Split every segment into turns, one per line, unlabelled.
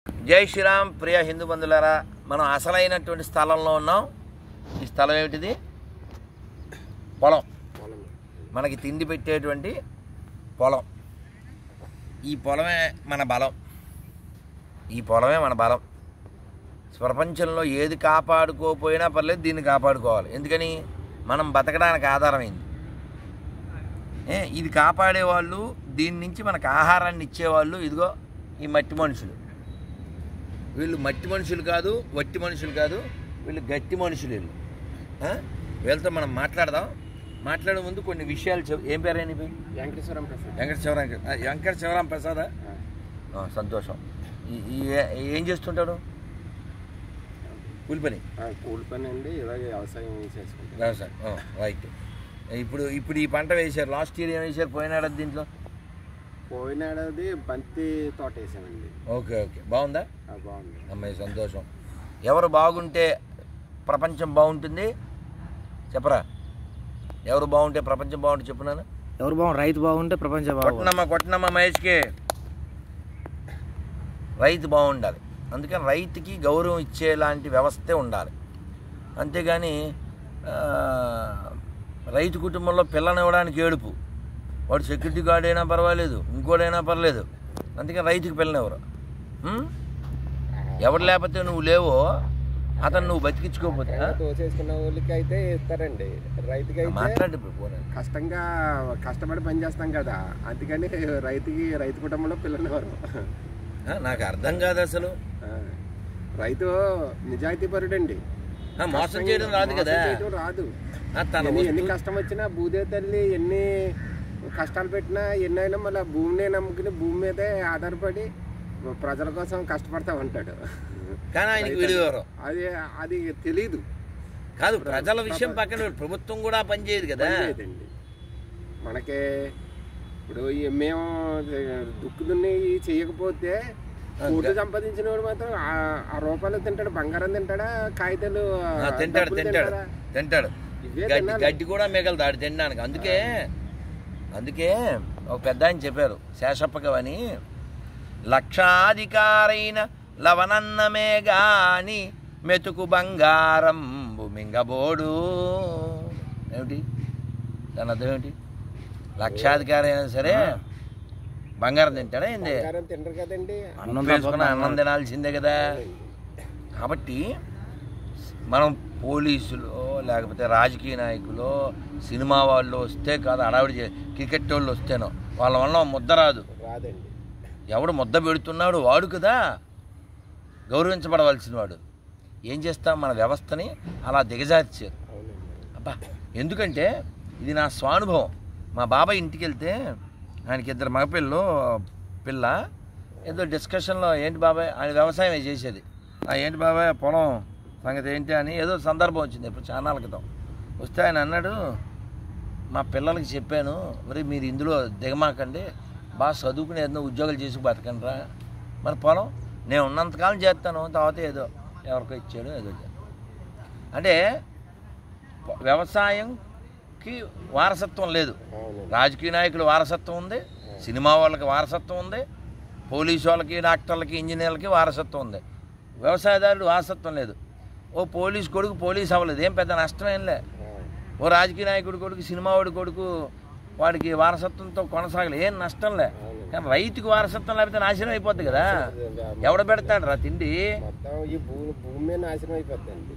జై శ్రీరామ్ ప్రియ హిందూ బంధులారా మనం అసలైనటువంటి స్థలంలో ఉన్నాం ఈ స్థలం ఏమిటిది పొలం
పొలం
మనకి తిండి పెట్టేటువంటి పొలం ఈ పొలమే మన బలం ఈ పొలమే మన బలం ప్రపంచంలో ఏది కాపాడుకోపోయినా పర్లేదు దీన్ని కాపాడుకోవాలి ఎందుకని మనం బతకడానికి ఆధారమైంది ఏ ఇది కాపాడేవాళ్ళు దీని నుంచి మనకు ఆహారాన్ని ఇచ్చేవాళ్ళు ఇదిగో ఈ మట్టి మనుషులు వీళ్ళు మట్టి మనుషులు కాదు వట్టి మనుషులు కాదు వీళ్ళు గట్టి మనుషులు వీళ్ళు ఆ? వీళ్ళతో మనం మాట్లాడదాం మాట్లాడే ముందు కొన్ని విషయాలు చెప్ ఏం పేరు నీ పేరు
వెంకటేశ్వరం ప్రసాద్
వెంకట శివరాం వెంకట శివరాం ప్రసాదా
ఆ,
ఆ, సంతోషం ఈ- ఈ ఏ- ఏం చేస్తుంటాడు కూలి పని
ఆ, కూలి పని అండి ఇలాగే వ్యవసాయం చేసుకుంటాం
వ్యవసాయం ఆ, రైట్ ఇప్పుడు ఇప్పుడు ఈ పంట వేశారు లాస్ట్ ఇయర్ ఏం వేశారు పోయినాడు దీంట్లో
పోయినాడది బంతి తోట వేసామండి
ఓకే ఓకే బాగుందా
ఆ, బాగుంది
అమ్మాయి సంతోషం ఎవరు బాగుంటే ప్రపంచం బాగుంటుంది చెప్పరా ఎవరు బాగుంటే ప్రపంచం బాగుంటుంది చెప్పున్నాను
ఎవరు బాగు రైతు బాగుంటే ప్రపంచం బాగు
కొట్టనమ్మ కొట్టనమ్మ మహేష్కి రైతు బాగుండాలి అందుకని రైతుకి గౌరవం ఇచ్చేలాంటి వ్యవస్థే ఉండాలి అంతేగాని ఆ, రైతు కుటుంబంలో పిల్లనివ్వడానికి ఏడుపు వాడు సెక్యూరిటీ గార్డ్ అయినా పర్వాలేదు ఇంకోడైనా పర్లేదు అందుకని రైతుకి పిల్లనివ్వరు ఉం? ఎవరు లేకపోతే నువ్వు లేవో అతను నువ్వు బతికించుకోకపోతే ఆ?
తోసేసుకున్న వాళ్ళకి అయితే ఇస్తారండి రైతుకి అయితే
మాట్లాడు ఇప్పుడు పోనీ.
కష్టంగా కష్టపడి పని చేస్తాం కదా అందుకని రైతుకి రైతు కుటుంబంలో పిల్లనివ్వరు
ఆ, నాకు అర్థం కాదు అసలు
ఆ, రైతు నిజాయితీ పరుడండి
ఆ, మోసం చేయడం రాదు కదా
మోసం చేయడం రాదు
ఆ, తన
ఎన్ని ఎన్ని
వస్తువు-
కష్టం వచ్చినా భూదేవి తల్లి ఎన్ని కష్టాలు పెట్టినా ఎన్నైనా మళ్ళీ భూమిని నమ్ముకుని భూమి మీదే ఆధారపడి ప్రజల కోసం కష్టపడతా ఉంటాడు
కానీ ఆయనకి విలువరు
అది అది తెలీదు
కాదు ప్రజల విషయం పక్కన పెట్టు. ప్రభుత్వం కూడా పనిచేయదు కదా
లేదండి మనకి ఇప్పుడు ఈ మేము దుక్కు దున్ని చేయకపోతే కోట్లు సంపాదించిన వాడు మాత్రం ఆ- ఆ రూపాయలు తింటాడు బంగారం తింటాడా కాగితాలు
ఆ, తింటాడు
డబ్బులు
తింటాడు
తింటాడా?
తింటాడు
ఇవే
గడ్డి
తినాలి.
గడ్డి కూడా మిగలదాడు తినడానికి అందుకే అందుకే ఒక పెద్ద ఆయన చెప్పారు శేషప్పకవని లక్షాధికారైన లవనన్నమే గాని మెతుకు బంగారం మింగబోడు ఏమిటి దాని అర్థం ఏమిటి లక్షాధికారి అయినా సరే బంగారం తింటాడా ఏంది
బంగారం తింటారు కదండి
అన్నం
వేసుకున్న అన్నం తినాల్సిందే కదా కాబట్టి మనం పోలీసులు లేకపోతే రాజకీయ నాయకులు సినిమా వాళ్ళు వస్తే కాదు అడావిడి చే క్రికెట్ వాళ్ళు వస్తేనో వాళ్ళ వల్ల ముద్ద రాదు
రాదండి
ఎవడు ముద్ద పెడుతున్నాడు వాడు కదా గౌరవించబడవలసిన వాడు ఏం చేస్తాం మన వ్యవస్థని అలా దిగజార్చారు
అవునండి
అబ్బా ఎందుకంటే ఇది నా స్వానుభవం మా బాబాయ్ ఇంటికి వెళ్తే ఆయనకి ఇద్దరు మగపిల్లలు పిల్ల ఏదో డిస్కషన్లో ఏంటి బాబాయ్ ఆయన వ్యవసాయం చేసేది ఆ ఏంటి బాబాయ్ పొలం సంగతి ఏంటి అని ఏదో సందర్భం వచ్చింది ఇప్పుడు చాలా క్రితం వస్తే ఆయన అన్నాడు మా పిల్లలకి చెప్పాను మరి మీరు ఇందులో దిగమాకండి బాగా చదువుకుని ఏదో ఉద్యోగాలు చేసి బతకండి రా మరి పొలం నేను ఉన్నంతకాలం చేస్తాను తర్వాత ఏదో ఎవరికో ఇచ్చాడు ఏదో చేస్తాను. అంటే వ్యవసాయంకి వారసత్వం లేదు
అవునండి
రాజకీయ నాయకుల వారసత్వం ఉంది సినిమా వాళ్ళకి వారసత్వం ఉంది పోలీసు వాళ్ళకి డాక్టర్లకి ఇంజనీర్లకి వారసత్వం ఉంది వ్యవసాయదారుడు వారసత్వం లేదు ఓ పోలీస్ కొడుకు పోలీస్ అవ్వలేదు ఏం పెద్ద నష్టం ఏం లే ఓ రాజకీయ నాయకుడి కొడుకు సినిమా వాడి కొడుకు వాడికి వారసత్వంతో కొనసాగలే ఏం నష్టం లే కానీ రైతుకి వారసత్వం లేకపోతే నాశనం అయిపోద్ది కదా ఎవడ పెడతాడు రా తిండి
మొత్తం ఈ భూమి భూమి మీద నాశనం అయిపోద్దండి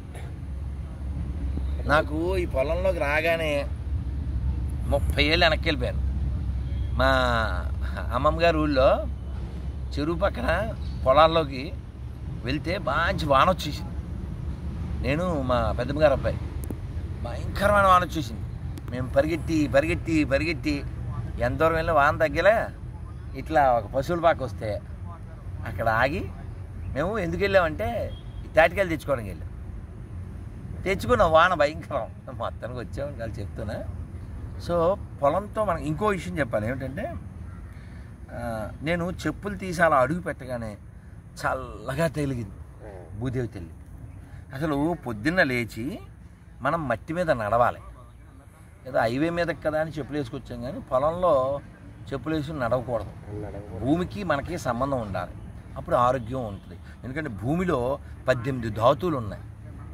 నాకు ఈ పొలంలోకి రాగానే ముప్పై ఏళ్ళు వెనక్కి వెళ్ళిపోయాను మా అమ్మమ్మ గారి ఊళ్ళో చెరువు పక్కన పొలాల్లోకి వెళ్తే మంచి వాన వచ్చేసింది నేను మా పెద్దమ్మ గారు అబ్బాయి భయంకరమైన వాన వచ్చేసింది మేము పరిగెత్తి పరిగెత్తి పరిగెత్తి ఎంత దూరం వెళ్ళి వాన తగ్గలే ఇట్లా ఒక పశువుల పాక వస్తే అక్కడ ఆగి మేము ఎందుకు వెళ్ళామంటే ఈ తాటికాయలు తెచ్చుకోవడానికి వెళ్ళాం తెచ్చుకున్న వాన భయంకరం మొత్తానికి వచ్చామని కాదు చెప్తున్నా సో పొలంతో మనం ఇంకో విషయం చెప్పాలి ఏమిటంటే ఆ, నేను చెప్పులు తీసి అలా అడుగు పెట్టగానే చల్లగా తగిలింది భూదేవి తల్లి అసలు పొద్దున్న లేచి మనం మట్టి మీద నడవాలి ఏదో హైవే మీదకి కదా అని చెప్పులు వేసుకొచ్చాం కానీ పొలంలో చెప్పులు వేసి నడవకూడదు
నడవకూడదు.
భూమికి మనకి సంబంధం ఉండాలి అప్పుడు ఆరోగ్యం ఉంటుంది ఎందుకంటే భూమిలో పద్దెనిమిది ధాతువులు ఉన్నాయి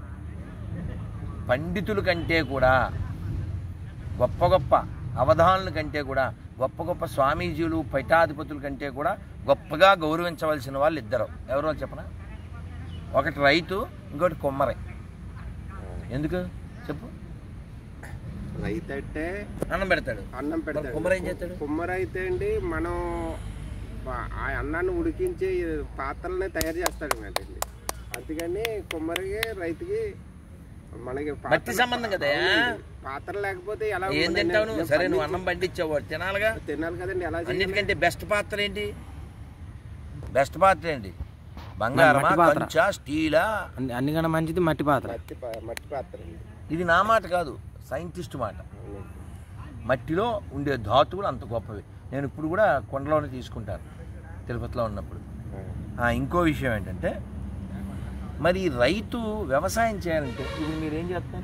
పండితుల కంటే కూడా గొప్ప గొప్ప అవధానుల కంటే కూడా గొప్ప గొప్ప స్వామీజీలు పైఠాధిపతుల కంటే కూడా గొప్పగా గౌరవించవలసిన వాళ్ళు ఇద్దరు ఎవరో చెప్పనా ఒకటి రైతు ఇంకోటి కొమ్మరై ఎందుకు చెప్పు
రైతు అంటే
అన్నం పెడతాడు
అన్నం
మరి
పెడతాడు
కుమ్మరి ఏం చేస్తాడు?
కుమ్మరి అయితే అండి మనం ప- ఆ అన్నాన్ని ఉడికించి పాత్రలనే తయారు చేస్తాడు అండి అందుకని కుమ్మరికి రైతుకి మనకి పాత్రలు-
మట్టి సంబంధం కదా?
అవునండి. పాత్ర లేకపోతే ఎలా
ఏం
ఉంటుందండి?
తింటావు నువ్వు
నేను
సరే నువ్వు
పండించి-
అన్నం పండించావు తినాలిగా
తినాలి కదండి ఎలా చేయాలి?
అన్నిటికంటే బెస్ట్ పాత్ర ఏంటి బెస్ట్ పాత్ర ఏంటి బంగారమా
మట్టి పాత్ర.
కంచా స్టీలా
అన్ని అన్నికన్నా మంచిది మట్టి పాత్ర
మట్టి పా- మట్టి పాత్ర అండి
ఇది నా మాట కాదు సైంటిస్ట్ మాట
అవునండి.
మట్టిలో ఉండే ధాతువులు అంత గొప్పవి నేను ఇప్పుడు కూడా కొండలోనే తీసుకుంటాను తిరుపతిలో ఉన్నప్పుడు
ఆ.
ఆ, ఇంకో విషయం ఏంటంటే మరి రైతు వ్యవసాయం చేయాలంటే ఇప్పుడు మీరు ఏం చేస్తున్నారు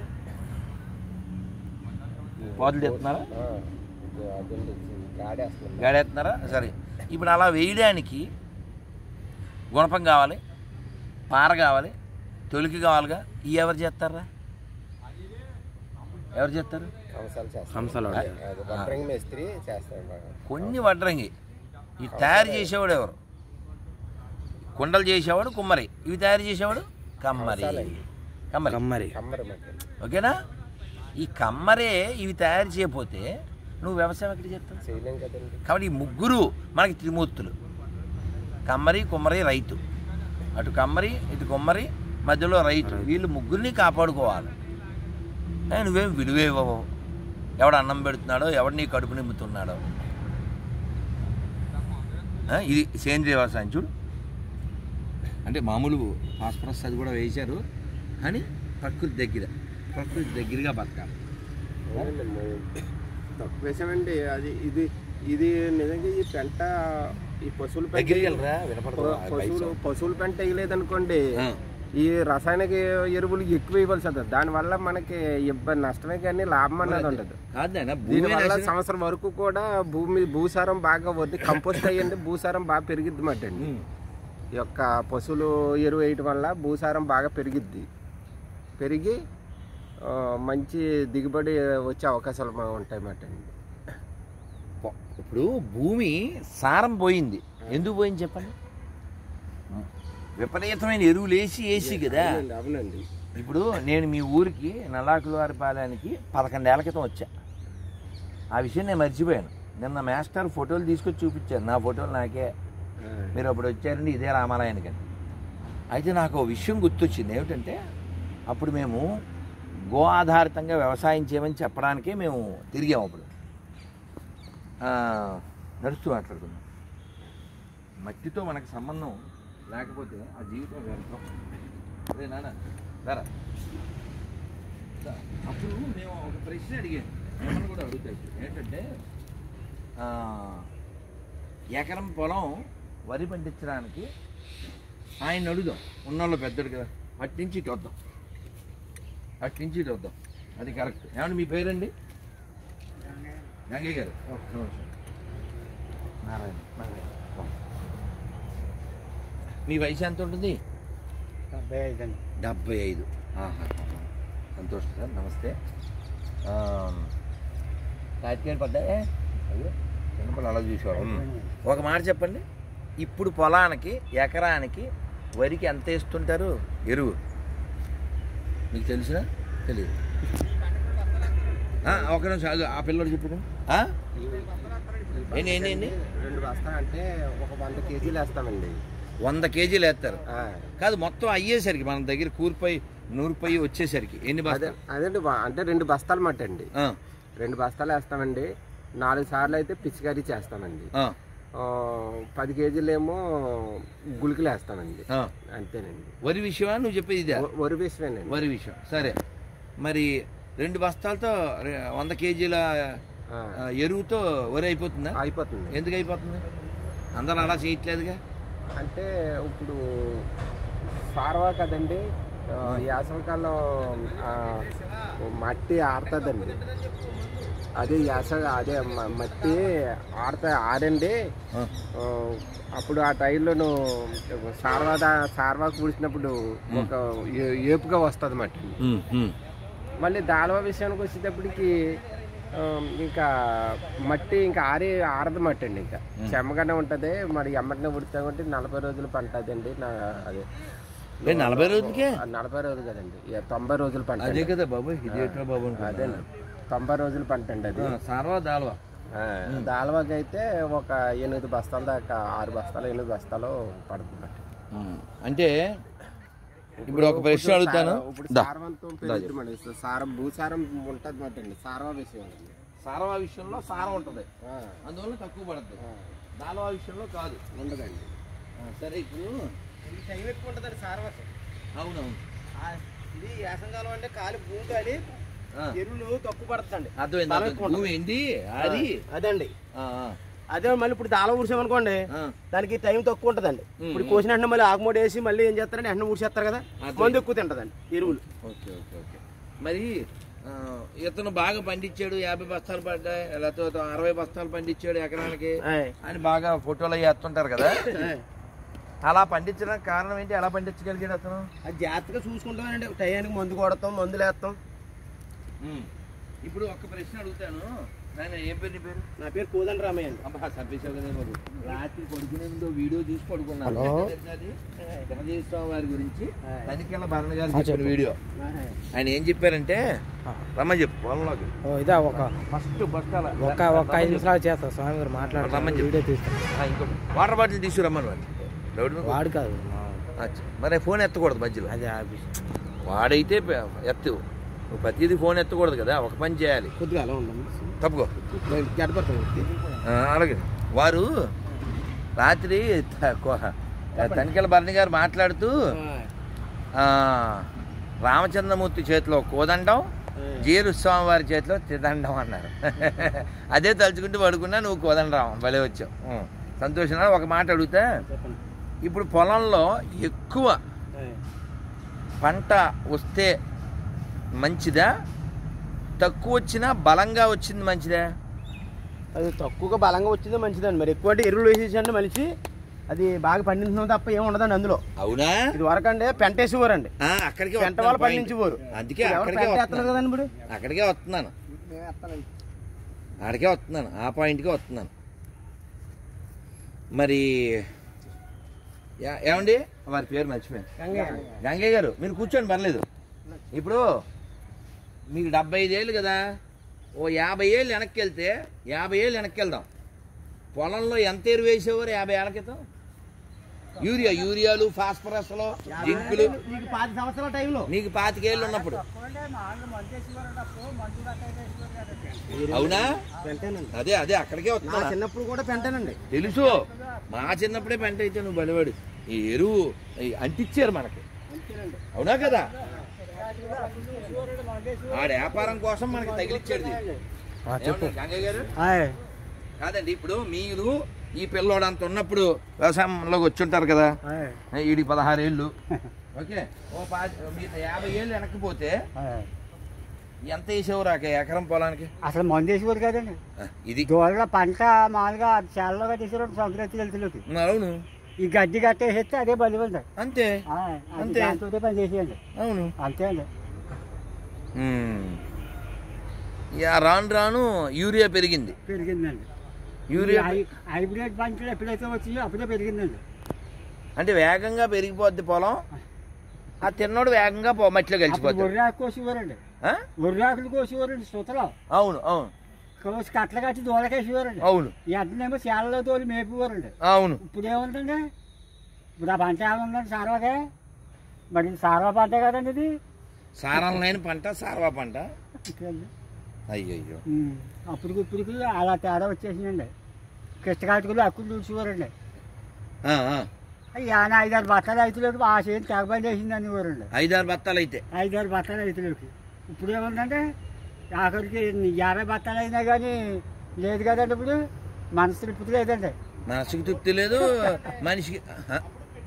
పాదులు తెస్తున్నారా
ఆ, ఇది అదండి, గాడేస్తున్నాం.
గాడేస్తున్నారా సరే ఇప్పుడు అలా వేయడానికి గుణపం కావాలి పార కావాలి తొలికి కావాలిగా ఇవి ఎవరు చేస్తారా ఎవరు చేస్తారు
కంసాలు చేస్తాం.
కంసాలు
అది వడ్రంగి మేస్త్రి చేస్తాడు బాగా
కొన్ని వడ్రంగి ఈ తయారు చేసేవాడు ఎవరు కుండలు చేసేవాడు కుమ్మరి ఇవి తయారు చేసేవాడు కమ్మరి కమ్మరి
కమ్మరి
కమ్మరి మట్టి
ఓకేనా ఈ కమ్మరే ఇవి తయారు చేయకపోతే నువ్వు వ్యవసాయం ఎక్కడ చేస్తావు
చేయలేం కదండి
కాబట్టి ఈ ముగ్గురు మనకి త్రిమూర్తులు కమ్మరి కుమ్మరి రైతు అటు కమ్మరి ఇటు కుమ్మరి మధ్యలో రైతు వీళ్ళు ముగ్గురిని కాపాడుకోవాలి ఏ, నువ్వేం విలువ ఇవ్వవు ఎవడు అన్నం పెడుతున్నాడో ఎవడు నీ కడుపు నింపుతున్నాడో ఆ, ఇది సేంద్రియ వ్యవసాయం చూడు అంటే మామూలు ఫాస్ఫరస్ అది కూడా వేశారు కానీ ప్రకృతి దగ్గర ప్రకృతి దగ్గరగా బతకాలి
అవునండి, మేము తప్పు వేసామండి అది ఇది ఇది నిజంగా ఈ పెంట ఈ పశువుల పెంట
దగ్గరికి వెళ్ళరా వినపడదు
ప- పశువులు పశువుల పెంట వేయలేదనుకోండి ఈ రసాయనిక ఎరువులు ఎక్కువ ఇవ్వాల్సి వస్తుంది దానివల్ల మనకి ఇబ్బంది నష్టమే కానీ లాభం అన్నది ఉండదు
కాదు నాయన, భూమి
దీనివల్ల
నాశనం-
సంవత్సరం వరకు కూడా భూమి భూసారం బాగా వద్దు కంపోస్ట్ అయ్యండి భూసారం బాగా పెరిగిద్ది మాట అండి
ఉమ్.
ఈ యొక్క పశువులు ఎరువు వేయటం వల్ల భూసారం బాగా పెరిగిద్ది పెరిగి ఆ, మంచి దిగుబడి వచ్చే అవకాశాలు మా- ఉంటాయి మాట అండి
పొ- ఇప్పుడు భూమి సారం పోయింది ఎందుకు పోయింది చెప్పండి విపరీతమైన ఎరువులు వేసి వేసి కదా
అవునండి, అవునండి
ఇప్పుడు నేను మీ ఊరికి నల్లాకులవారిపాలెనికి పదకొండేళ్ల క్రితం వచ్చా ఆ విషయం నేను మర్చిపోయాను నిన్న మాస్టర్ ఫోటోలు తీసుకొచ్చి చూపించారు నా ఫోటోలు నాకే
ఆ,
మీరు అప్పుడు వచ్చారండి ఇదే రామాలయానికి అని అయితే నాకు ఓ విషయం గుర్తొచ్చింది ఏమిటంటే అప్పుడు మేము గో ఆధారితంగా వ్యవసాయం చేయమని చెప్పడానికే మేము తిరిగాము అప్పుడు ఆ, నడుస్తూ మాట్లాడుకున్నాం మట్టితో మనకు సంబంధం లేకపోతే ఆ జీవితం వ్యర్థం అదే నాన్న రా అప్పుడు మేము ఒక ప్రశ్న అడిగాను మిమ్మల్ని కూడా అడుగుతాయి ఏంటంటే ఆ, ఎకరం పొలం వరి పండించడానికి ఆయన అడుగుదాం ఉన్నోళ్ళు పెద్దడు కదా అటు నుంచి ఇటు వద్దాం అటు నుంచి ఇటు వద్దాం అది కరెక్ట్ ఏమండి మీ పేరండి గంగయ్య గారు ఒక్క నిమిషం. నారాయణ నారాయణ. మీ వయసు ఎంత ఉంటుంది డెబ్బై ఐదు ఆహా. సంతోషం సార్ నమస్తే కాకినాడ పడ్డాయే అయ్యో చిన్నప్పుడు అలా చూసేవాడు ఒక మాట చెప్పండి ఇప్పుడు పొలానికి ఎకరానికి వరికి ఎంత వేస్తుంటారు ఎరువు మీకు తెలిసినా తెలియదు ఆ, ఒక నిమిషం ఆగు. ఆ పిల్లడు చెప్పాడు ఏంటి ఏంటి ఏంటి
రెండు బస్తా అంటే ఒక వంద కేజీలు వేస్తామండి
వంద కేజీలు వేస్తారు
ఆ,
కాదు మొత్తం అయ్యేసరికి మన దగ్గర కూరిపై నూరుపై వచ్చేసరికి ఎన్ని
అదే
బస్తాలు
అదేండి వా- అంటే రెండు బస్తాలు మాట అండి
ఆ,
రెండు బస్తాలు వేస్తామండి నాలుగు సార్లు అయితే పిచికారీ చేస్తామండి
ఆ,
ఆ, పది కేజీలు ఏమో గుళికలు వేస్తామండి
ఆ.
అంతేనండి
వరి విషయమా నువ్వు చెప్పేది ఇదే
వ- వరి విషయమేనండి
వరి విషయం సరే మరి రెండు బస్తాలతో రె- వంద కేజీల
ఆ,
ఆ, ఎరువుతో వరి అయిపోతుందా
అయిపోతుంది
ఎందుకు అయిపోతుంది అందరూ అలా చేయట్లేదుగా
అంటే ఇప్పుడు సారవా కదండి ఆ, వేసవికాలం ఆ, మట్టి ఆడుతుందండి అదే యాస అదే మ- మట్టి ఆడతా ఆడండి
ఆ.
ఆ, అప్పుడు ఆ టైంలో నువ్వు సార్వా దా- సార్వాకు పూడ్చినప్పుడు ఒక ఏ- ఏపుగా వస్తుంది మట్టి
ఉమ్, ఉమ్.
మళ్ళీ దాల్వా విషయానికి వచ్చేటప్పటికి ఆ, ఇంకా మట్టి ఇంకా ఆరి ఆరదు మట్టి అండి ఇంకా చెమ్మగానే ఉంటుంది మరి ఎమ్మటినే పుడతా ఉంటే నలభై రోజులు పంట అదండి నా అదే
ఏ, నలభై రోజులకే
ఆ, నలభై రోజులు కదండి ఇక తొంభై రోజులు పంట
అదే కదా బాబు ఇది ఎట్లా బాబు అనుకున్నా.
అదేండి తొంభై రోజులు పంట అండి అది
ఆ, సార్వా దాల్వా
దాల్వాకి అయితే ఒక ఎనిమిది బస్తాల దాకా ఆరు బస్తాలు ఎనిమిది బస్తాలు పడుతుంది
ఉమ్. అంటే ఇప్పుడు ఒక ప్రశ్న అడుగుతాను
ఇప్పుడు
దా.
సారవంతం పెరుగుతుంది సారం భూసారం ఉంటుంది మాట అండి సారవ విషయం అండి.
సారవా విషయంలో సారం ఉంటుంది
ఆ,
అందువల్ల తక్కువ పడుతుంది
ఆ,
దాల్వా విషయంలో కాదు
ఉండదండి
ఆ, సరే ఇప్పుడు
టైం ఎక్కువ ఉంటుందండి సారవసం
అవునవును
ఇది యాసంగాలం అంటే కాలి భూమి కాలి
ఆ,
ఎరువులు తక్కువ పడుతుంది
అర్థమైంది
బలం
అర్థమైంది.
ఎక్కువ ఉంటుంది.
భూమి ఏంటి అది
అదండి
ఆ, ఆ,
అదే మళ్ళీ ఇప్పుడు దాళ ఊడ్చామనుకోండి
ఆ.
దానికి టైం తక్కువ ఉంటుందండి
ఉమ్.
ఇప్పుడు కోసిన వెంటనే మళ్ళీ ఆకుమూడ వేసి మళ్ళీ ఏం చేస్తారంటే వెంటనే ఊడ్చేస్తారు కదా
అదే.
మందు ఎక్కువ తింటదండి ఎరువులు
ఓకే ఓకే ఓకే మరి ఆ, ఇతను బాగా పండించాడు యాభై బస్తాలు పడ్డాయి లేకపోతే అరవై బస్తాలు పండించాడు ఎకరానికి
ఆయ్.
అని బాగా ఫోటోలు వేస్తుంటారు కదా
ఆయ్.
అలా పండించడానికి కారణం ఏంటి ఎలా పండించగలిగాడు అతను
అది జాగ్రత్తగా చూసుకుంటామండి టయానికి మందు కొడతాం మందులు వేస్తాం
ఇప్పుడు ఒక ప్రశ్న అడుగుతాను నాయన ఏం పేరు నీ పేరు
నా పేరు కోదండ రామయ్య అండి
అబ్బా చంపేశావు కదా బాబు రాత్రి పడుకునే ముందు వీడియో చూసి పడుకున్నాను అది జగదీశ్వర వారి గురించి తనికెళ్ళ భరణ గారు చెప్పిన వీడియో
ఆయ్.
ఆయన ఏం చెప్పారంటే రమ్మని చెప్పు పొలంలోకి
ఇదా ఒక
ఫస్ట్ బస్తాల
ఒక ఒక ఐదు నిమిషాలు చేస్తాం స్వామి గారు మాట్లాడతాం
రమ్మని చెప్పు.
వీడియో తీస్తాం
ఆ, ఇంకో వాటర్ బాటిల్ తీసుకురమ్మని వాడు ఎవడు నువ్వు?
వాడు కాదు
అచ్చా. మరి ఫోన్ ఎత్తకూడదు మధ్యలో
అదే ఆఫీస్
వాడైతే పె- ఎత్తు నువ్వు ప్రతిదీ ఫోన్ ఎత్తకూడదు కదా ఒక పని చేయాలి
కొద్దిగా అలా ఉండండి
తప్పుకో
గడపడతాం
ఆ, అలాగే వారు రాత్రి త- కో- తనికెళ్ళ భరణి గారు మాట్లాడుతూ ఆ, రామచంద్రమూర్తి చేతిలో కోదండం జీరు స్వామి వారి చేతిలో తిదండం అన్నారు అదే తలుచుకుంటూ పడుకున్నా నువ్వు కోదండరావు భలే వచ్చావు ఉం. సంతోషం ఒక మాట అడుగుతా
చెప్పండి
ఇప్పుడు పొలంలో ఎక్కువ పంట వస్తే మంచిదా తక్కువ వచ్చినా బలంగా వచ్చింది మంచిదా
అది తక్కువగా బలంగా వచ్చింది మంచిదండి మరి ఎక్కువ అంటే ఎరువులు వేసేసండి మనిషి అది బాగా పండించడం తప్ప ఏం ఉండదండి అందులో
అవునా
ఇది వరకు అండి పెంట వేసేవారండి
ఆ, అక్కడికే
పెంట
వస్తున్నాను
వాళ్ళు
point.
పండించేవారు
అందుకే
ఇప్పుడు ఎవరు
అక్కడికే
పెంట వేస్తున్నారు
వస్తున్నాను.
కదండి ఇప్పుడు
అక్కడికే వస్తున్నాను అక్కడికే వస్తున్నాను ఆ పాయింట్కే వస్తున్నాను మరి యా- ఏమండి వారి పేరు మర్చిపోయాను గంగయ్య గారు మీరు కూర్చోండి పర్లేదు ఇప్పుడు మీకు డెబ్బై ఐదేళ్ళు కదా ఓ యాభై ఏళ్ళు వెనక్కి వెళ్తే యాభై ఏళ్ళు వెనక్కి వెళ్దాం పొలంలో ఎంత ఎరువు వేసేవారు యాభై ఏళ్ళ క్రితం యూరియా యూరియాలు ఫాస్ఫరస్లు జింకులు
నీకు పాతి సంవత్సరాల టైంలో
నీకు పాతికేళ్ళు ఉన్నప్పుడు అవునా
పెంటేనండి
అదే అదే అక్కడికే
నా
వస్తున్నా
చిన్నప్పుడు కూడా పెంటేనండి
తెలుసు మా చిన్నప్పుడే పెంట అయితే నువ్వు బలివాడు ఈ ఎరువు ఈ అంటించారు మనకి
అంతేనండి
అవునా కదా ఆడ వ్యాపారం కోసం మనకి తగిలిచ్చాడు ఇది. ఏమండి గంగయ్య గారు కాదండి ఇప్పుడు మీరు ఈ పిల్లోడు అంత ఉన్నప్పుడు వ్యవసాయంలోకి వచ్చి ఉంటారు కదా ఈడికి పదహారు ఏళ్ళు ఓకే ఓ పాతి మీరు యాభై ఏళ్ళు వెనక్కిపోతే ఎంత వేసేవారు ఆ ఎకరం పొలానికి
అసలు మందు వేసేవారు కదండి
ఆ, ఇది
దోళ్ళ పంట మామూలుగా చేలలో కట్టేసారు సంక్రాంతి వెళ్తులోకి
అవును
ఈ గడ్డి కట్టేసేస్తే అదే బలి ఉంది
అంతే అంతే.
దాంతో పని చేసేయండి
అవును
అంతే అండి
ఉమ్. ఇక రాను రాను యూరియా పెరిగింది
పెరిగిందండి
యూరియా
ఈ హై- హైబ్రిడ్ పంటలు ఎప్పుడైతే వచ్చిందో అప్పుడే పెరిగిందండి
అంటే వేగంగా పెరిగిపోద్ది పొలం ఆ తిన్నోడు వేగంగా పొ- మట్టిలో
అప్పుడు
కలిసిపోద్ది
ఒర్రాకు కోసేవారండి
ఆ?
ఒర్రాకులు కోసేవారండి సుతలో
అవును అవును
కోసి కట్టలు కట్టి దోలకేసేవారండి
అవును
ఈ అడ్డనేమో చేలలో తోలి మేపేవారండి
అవును
ఇప్పుడు ఏముందండి ఇప్పుడు ఆ పంట ఏముందండి సార్వాకే మరి ఇది సార్వా పంటే కదండి ఇది
సారం లేని పంట సార్వా పంట
ఇంకేంది?
అయ్యయ్యో
ఉమ్. అప్పటికి ఇప్పటికి అలా తేడా వచ్చేసిందండి కిష్టకాటుకులు అక్కులు చూసేవారండి
ఆ, ఆ.
యాన ఐదారు బత్తాలు రైతులకు ఆ చేతి తెగబండి వేసింది అనేవారండి
ఐదారు బత్తాలు అయితే
ఐదారు బత్తాలు రైతులకి ఇప్పుడు ఏముందంటే ఆఖరికి యాభై బత్తాలు అయినా కానీ లేదు కదండి ఇప్పుడు మనసు తృప్తి లేదండి
మనసుకు తృప్తి లేదు మనిషికి ఆ.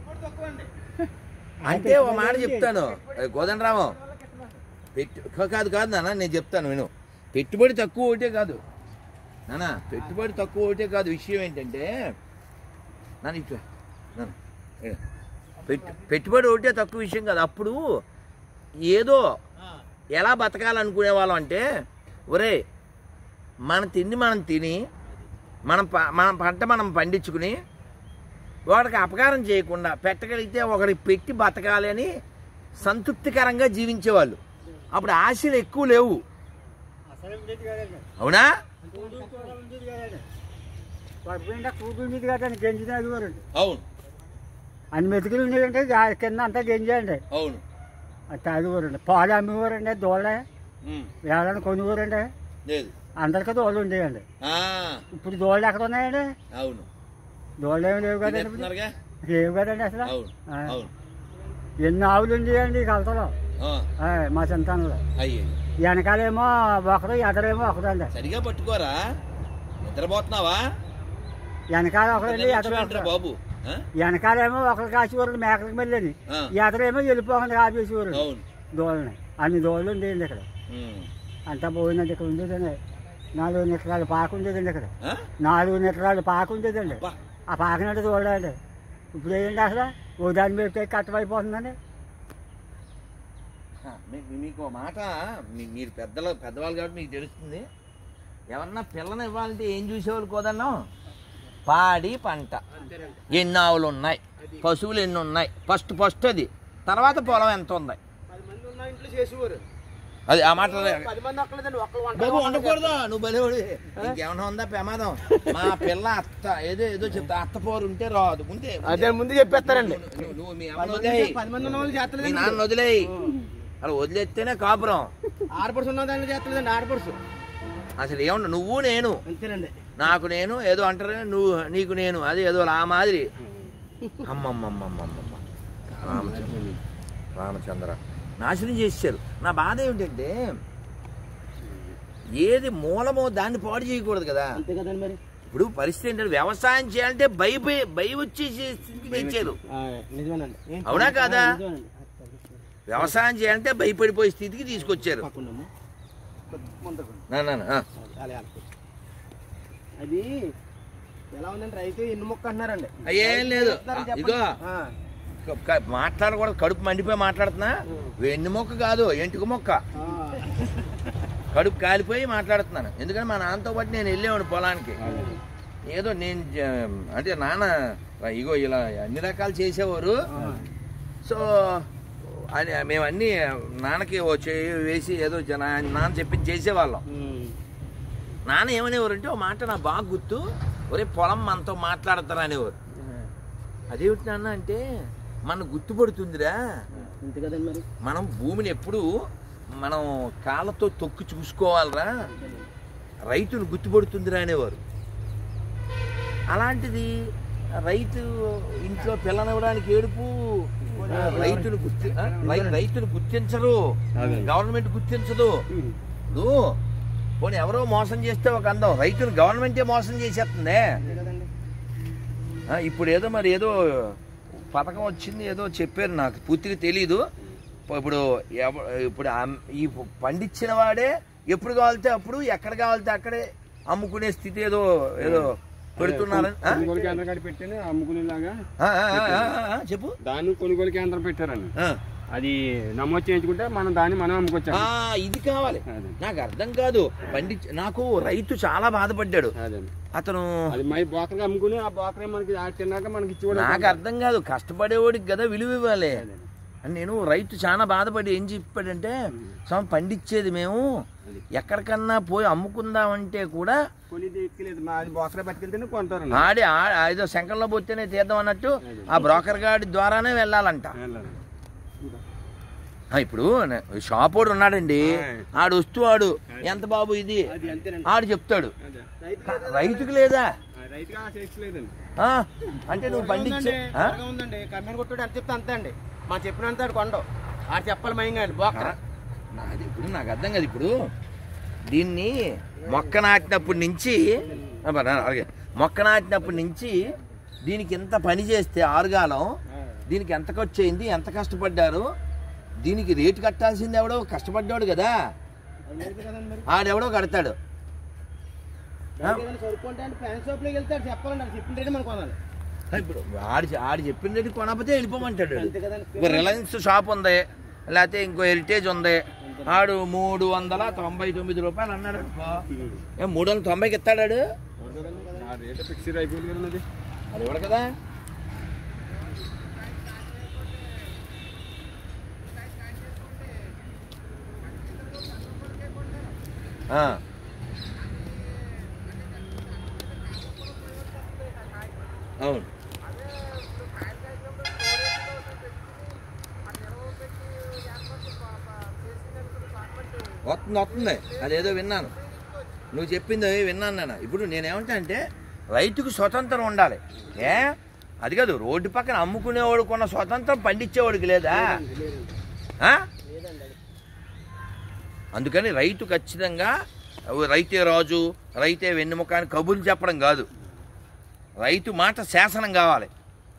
అంటే ఒక మాట చెప్తాను ఏ, కోదండరాము పెట్టు కా- కాదు కాదు నాన్న నేను చెప్తాను విను పెట్టుబడి తక్కువ ఒకటే కాదు నానా పెట్టుబడి తక్కువ ఒకటే కాదు విషయం ఏంటంటే నాన్న ఇటు నాన్న ఏ. పెట్టు పెట్టుబడి ఒకటే తక్కువ విషయం కాదు అప్పుడు ఏదో ఎలా బతకాలనుకునే వాళ్ళం అంటే ఒరే మన తిండి మనం తిని మనం ప- మన పంట మనం పండించుకుని వాడికి అపకారం చేయకుండా పెట్టగలిగితే ఒకరికి పెట్టి బతకాలి అని సంతృప్తికరంగా జీవించేవాళ్ళు అప్పుడు ఆశలు ఎక్కువ లేవు
అసలు ఉండేది కదండి
అవునా
కూడు కూడా ఉండేది కదండి పడిపోయిందా కూడు ఉండేది కదండి గంజి తాగేవారండి
అవును
అన్ని మెతుకులు ఉండేదంటే దా- కింద అంతా గంజి అండి
అవును
అది తాగేవారండి పాలు అమ్మేవారండి దోళ్ళ
ఉమ్,
వేళని కొనేవారండి
లేదు
అందరికీ దోళ్ళు ఉండేయండి
ఆ,
ఇప్పుడు దోళ్ళు ఎక్కడ ఉన్నాయండి
అవును
దోళ్ళు ఏమి లేవు కదండి ఇప్పుడు
తినేస్తున్నారుగా?
లేవు కదండి అసలు
అవును
ఆ.
అవును
ఎన్ని ఆవులు ఉండేయండి ఈ కలతలో
ఆ,
ఆ, మా చింతనలో
అయ్యే
వెనకాలేమో ఒకరు ఎదరేమో ఒకరండి
సరిగా పట్టుకోరా నిద్రపోతున్నావా
వెనకాల ఒకరండి ఎదరు
నిద్రపోయింట్రా
ఒకరు
బాబు ఆ?
వెనకాలేమో ఒకరు కాసేవారు మేకలకి వెళ్ళని
ఆ.
ఎదరేమో వెళ్ళిపోకుండా కాపేసేవారు
అవును
దోళ్ళని అన్ని దోళ్ళు ఉండేయండి ఇక్కడ
ఉమ్.
అంతా పోయిందండి ఇక్కడ ఉండేదండి నాలుగు నిట్రాలు పాక ఉండేదండి ఇక్కడ
ఆ?
నాలుగు నిట్రాలు పాక ఉండేదండి
అబ్బా.
ఆ పాకనట్టు చూడండి ఇప్పుడు ఏంటి అసలు ఓ దాని మీద కట్టమైపోతుందండి
ఆ, మీ- మీ- మీకు ఓ మాట మీ- మీరు పెద్దలు పెద్దవాళ్ళు కాబట్టి మీకు తెలుస్తుంది ఎవరన్నా పిల్లని ఇవ్వాలంటే ఏం చూసేవాళ్ళు కోదన్నాం పాడి పంట ఎన్ని ఆవులు ఉన్నాయి పశువులు ఎన్ని ఉన్నాయి ఫస్ట్ ఫస్ట్ అది తర్వాత పొలం ఎంత ఉంది
పది మంది ఉన్న ఇంట్లో చేసేవారు
అది ఆ మాట
పది మంది ఒక్కలేదండి ఒక్కరు వంట
బాబు ఉండకూడదు నువ్వు బలేవాడు ఇంకేమన్నా ఉందా ప్రమాదం మా పిల్ల అత్త ఏదో ఏదో చెప్తా అత్త పోరు ఉంటే రాదు ఉంటే
అదే ముందు చెప్పేస్తారండి
నువ్వు- నువ్వు మీ
పది
అమ్మని
మంది
వదిలేయ్.
పది మంది ఉన్న వాళ్ళు
మీ
చేస్తలేదండి
నాన్న వదిలేయి అలా వదిలేస్తేనే కాపురం
ఆడపడుచు ఉన్న దాన్ని చేస్తలేదండి ఆడపడుచు
అసలు ఏమన్నా నువ్వు నేను
అంతేనండి
నాకు నేను ఏదో అంటారు నువ్వు నీకు నేను అది ఏదో ఆ మాదిరి అమ్మమ్మమ్మమ్మమ్మమ్మ రామచంద్ర రామచంద్ర నాశనం చేశారు నా బాధ ఏమిటంటే ఏది మూలమో దాన్ని పాడు చేయకూడదు కదా
అంతే కదండి మరి
ఇప్పుడు పరిస్థితి ఏంటంటే వ్యవసాయం చేయాలంటే భయపోయి భయం వచ్చేసి స్థితికి తెచ్చారు
ఆ, నిజమేనండి
అవునా కాదా?
ఆ, నిజమేనండి.
వ్యవసాయం చేయాలంటే భయపడిపోయే స్థితికి తీసుకొచ్చారు
పక్కనుండమ్మా. కొద్ది ముందుకు.
నా, నా, నా, ఆ.
చాలా ఆడుకో. అది ఎలా ఉందండి రైతు ఎన్ని మొక్క అంటున్నారండి
ఏం లేదు
చెప్తారని
ఇగో
చెప్పండి. ఆ,
క- క- మాట్లాడకూడదు కడుపు మండిపోయి మాట్లాడుతున్నా వెన్ను మొక్క కాదు ఎంటుక మొక్క
ఆ,
కడుపు కాలిపోయి మాట్లాడుతున్నాను ఎందుకంటే మా నాన్నతో పాటు నేను వెళ్ళేవాడు పొలానికి ఏదో నేను జ- అంటే నాన్న ఇగో ఇలా అన్ని రకాలు చేసేవారు సో అని మేము అన్నీ నాన్నకి ఓ చేయి వేసి ఏదో జన నాన్న చెప్పింది చేసేవాళ్ళం
ఉమ్.
నాన్న ఏమనేవారంటే ఓ మాట నాకు బాగా గుర్తు ఒరే పొలం మనతో మాట్లాడతారా అనేవారు అదేమిటి నాన్న అంటే మన గుర్తుపడుతుందిరా
అంతే కదండి మరి
మనం భూమిని ఎప్పుడు మనం కాళ్ళతో తొక్కి చూసుకోవాలరా రైతును గుర్తుపడుతుందిరా అనేవారు అలాంటిది రైతు ఇంట్లో పిల్లనివ్వడానికి ఏడుపు ఆ, రైతును గుర్తి ఆ, రై- రైతును గుర్తించరు గవర్నమెంట్ గుర్తించదు ఇప్పుడు పోనీ ఎవరో మోసం చేస్తే ఒక అందం రైతును గవర్నమెంటే మోసం చేసేస్తుందే
అంతే కదండి
ఆ, ఇప్పుడు ఏదో మరి ఏదో పథకం వచ్చింది ఏదో చెప్పారు నాకు పూర్తిగా తెలీదు ఇప్పుడు ఎవ- ఇప్పుడు అమ్- ఈ పండించిన వాడే ఎప్పుడు కావాలితే అప్పుడు ఎక్కడ కావాలితే అక్కడే అమ్ముకునే స్థితి ఏదో ఏదో పెడుతున్నారని ఆ?
కొనుగోలు కేంద్రం కాడ పెట్టాను అమ్ముకునేలాగా
ఆ, ఆ, ఆ, ఆ, ఆ, చెప్పు
దాన్ని కొనుగోలు కేంద్రం పెట్టారండి
ఆ.
అది నమోదు చేయించుకుంటే మనం దాన్ని మనం అమ్ముకోవచ్చు
ఆ, ఇది కావాలి
అదే.
నాకు అర్థం కాదు పండించ నాకు రైతు చాలా బాధపడ్డాడు
అదే
అతను
అది మై బోకరగా అమ్ముకుని ఆ బోకరే మనకి ఆ తిన్నాక మనకి ఇచ్చి కూడా
నాకు అర్థం కాదు కష్టపడేవాడికి కదా విలువ ఇవ్వాలి అని నేను రైతు చాలా బాధపడి ఏం చెప్పాడంటే స్వామి పండించేది మేము ఎక్కడికన్నా పోయి అమ్ముకుందామంటే కూడా
కొని ఎక్కలేదు మా అది బోకరే పట్టుకెళ్తేనే కొంటారండి
ఆడి ఆ- ఏదో శంకర్లో పోతేనే తీద్దాం అన్నట్టు ఆ బ్రోకర్ గాడి ద్వారానే వెళ్ళాలంట
వెళ్ళాలి.
ఆ, ఇప్పుడు నే- షాప్ వాడు ఉన్నాడండి ఆడు వస్తూ ఆడు ఎంత బాబు ఇది
అది అంతేనండి
ఆడు చెప్తాడు
అదే.
రైతు
రైతుకు లేదా
ఆ రైతుగా చేయలేదండి
ఆ? అంటే నువ్వు పండించే ఆ?
బాగా ఉందండి కమ్మని కొట్టాడు ఎంత చెప్తే అంతే అండి మా చెప్పినంత ఆడు కొండవు ఆడు చెప్పాలి మయంగా అండి బోకర
నా- అది ఇప్పుడు నాకు అర్థం కాదు ఇప్పుడు దీన్ని మొక్క నాటినప్పటి నుంచి అబ్బా, నా- అలాగే మొక్క నాటినప్పటి నుంచి దీనికి ఎంత పని చేస్తే ఆరుగాలం దీనికి ఎంత ఖర్చు అయింది ఎంత కష్టపడ్డారు దీనికి రేటు కట్టాల్సింది ఎవడో కష్టపడ్డాడు కదా
అది లేదు కదండి మరి
ఆడెవడో కడతాడు
బయట ఏదైనా సరుకుంటే అంటే ప్యాన్ షాప్లోకి వెళ్తే ఆడు చెప్పాలండి అది చెప్పిన రేటు మనం కొనాలి
ఇప్పుడు ఆడి ఆడి చెప్పిన రేటు కొనకపోతే వెళ్ళిపోమంటాడు వాడు.
అంతే కదండి
ఇప్పుడు రిలయన్స్ షాప్ ఉంది లేకపోతే ఇంకో హెరిటేజ్ ఉంది ఆడు మూడు వందల తొంభై తొమ్మిది రూపాయలు అన్నాడు అనుకో. ఏ మూడు వందల తొంభైకి ఇస్తాడాడు
నా రేట్ ఫిక్స్డ్ అయిపోయింది కదా అది
అది ఇవ్వడు కదా ఆ. అవును వస్తుంది వస్తుంది అదేదో విన్నాను నువ్వు చెప్పింది విన్నాను నేను ఇప్పుడు నేనేమంటా అంటే రైతుకు స్వతంత్రం ఉండాలి ఏ అది కాదు రోడ్డు పక్కన అమ్ముకునేవాడు కొన్న స్వతంత్రం పండించేవాడికి లేదా ఆ?
లేదండి అది
అందుకని రైతు ఖచ్చితంగా రైతే రాజు రైతే వెన్నెముక అని కబుర్లు చెప్పడం కాదు రైతు మాట శాసనం కావాలి